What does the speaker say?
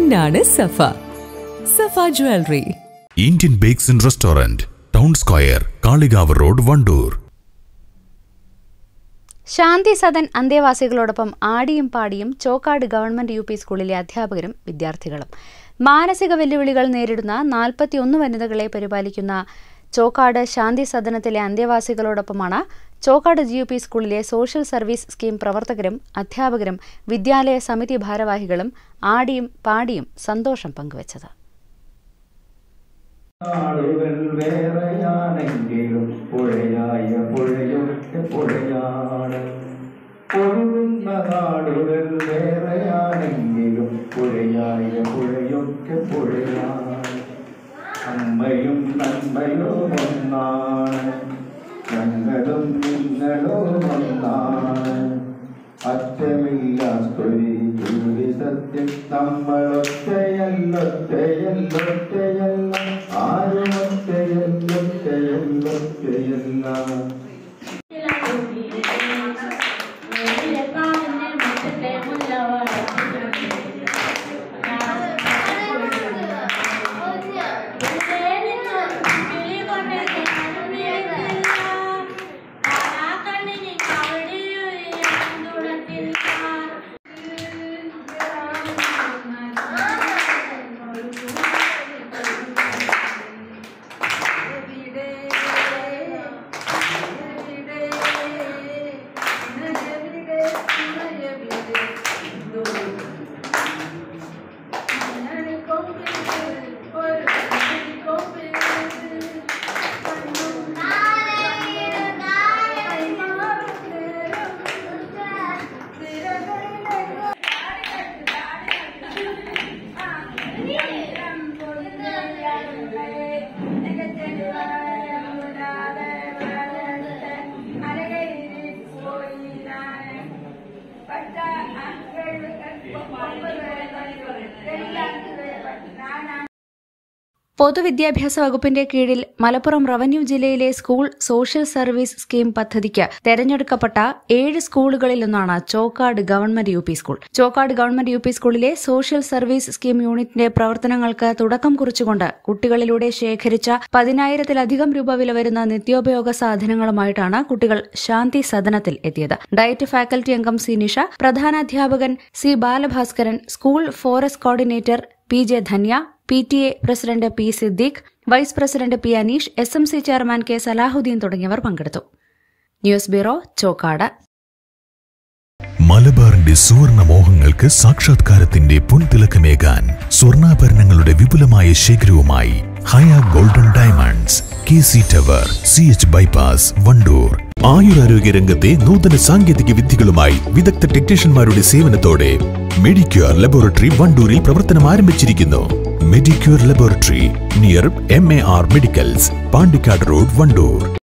പൊന്നാണ് Safa Safa jewellery Indian bakes and restaurant town square Kalikavu road Wandoor Shanti Sadan അന്തേവാസികളോടൊപ്പം ആടിയും പാടിയും ചോക്കാട് ഗവൺമെന്റ് യു പി സ്കൂളിലെ അധ്യാപകരും വിദ്യാർത്ഥികളും മാനസിക വെല്ലുവിളികൾ നേരിടുന്ന നാൽപ്പത്തിയൊന്ന് വനിതകളെ പരിപാലിക്കുന്ന ചോക്കാട് ശാന്തി സദനത്തിലെ അന്തേവാസികളോടൊപ്പമാണ് ചോക്കാട് ജി യു പി സ്കൂളിലെ സോഷ്യൽ സർവീസ് സ്കീം പ്രവർത്തകരും അധ്യാപകരും വിദ്യാലയ സമിതി ഭാരവാഹികളും ആടിയും പാടിയും സന്തോഷം പങ്കുവച്ചത് നാടുകൾ വേറെയാണെങ്കിലും പുഴയായ പുഴയൊക്കെ പുഴയാണ് ഒഴുകുന്ന നാടുകൾ വേറെയാണെങ്കിലും പുഴയായ പുഴയൊക്കെ പുഴയാണ് അമ്മയും നന്മയും ഒന്നാണ് ഞങ്ങളും നിങ്ങളും ഒന്നാണ് അറ്റമില്ലാത്തൊരു സത്യം നമ്മളൊറ്റയല്ലൊറ്റയല്ലൊറ്റയല്ല ആരും ഒറ്റയല്ലൊറ്റയല്ലൊറ്റയല്ല പൊതുവിദ്യാഭ്യാസ വകുപ്പിന്റെ കീഴിൽ മലപ്പുറം റവന്യൂ ജില്ലയിലെ സ്കൂൾ സോഷ്യൽ സർവീസ് സ്കീം പദ്ധതിക്ക് തെരഞ്ഞെടുക്കപ്പെട്ട ഏഴ് സ്കൂളുകളിലൊന്നാണ് Chokkad government U P school Chokkad government U P സ്കൂളിലെ സോഷ്യൽ സർവീസ് സ്കീം യൂണിറ്റിന്റെ പ്രവർത്തനങ്ങൾക്ക് തുടക്കം കുറിച്ചുകൊണ്ട് കുട്ടികളിലൂടെ ശേഖരിച്ച പതിനായിരത്തിലധികം രൂപ വില വരുന്ന നിത്യോപയോഗ സാധനങ്ങളുമായിട്ടാണ് കുട്ടികൾ ശാന്തി സദനത്തിൽ എത്തിയത് ഡയറ്റ് ഫാക്കൽറ്റി അംഗം സി നിഷ പ്രധാനാധ്യാപകൻ C Balabhaskaran school forest coordinator P J Dhanya P T A president P Siddique vice president P Aneesh S M C chairman K Salahuddin തുടങ്ങിയവർ പങ്കെടുത്തു ന്യൂസ് ബ്യൂറോ ചോക്കാട് മലബാറിന്റെ സുവർണ മോഹങ്ങൾക്ക് സാക്ഷാത്കാരത്തിന്റെ പൊൻതിളക്കമേകാൻ സ്വർണ്ണാഭരണങ്ങളുടെ വിപുലമായ ശേഖരവുമായി Haya golden diamonds K C tower C H bypass Wandoor ആയുരാരോഗ്യ രംഗത്തെ നൂതന സാങ്കേതിക വിദ്യകളുമായി വിദഗ്ധ ടെക്നീഷ്യന്മാരുടെ സേവനത്തോടെ മെഡിക്യൂർ ലബോറട്ടറി വണ്ടൂരിൽ പ്രവർത്തനം ആരംഭിച്ചിരിക്കുന്നു Medicure laboratory near M A R medicals Pandikkad road Wandoor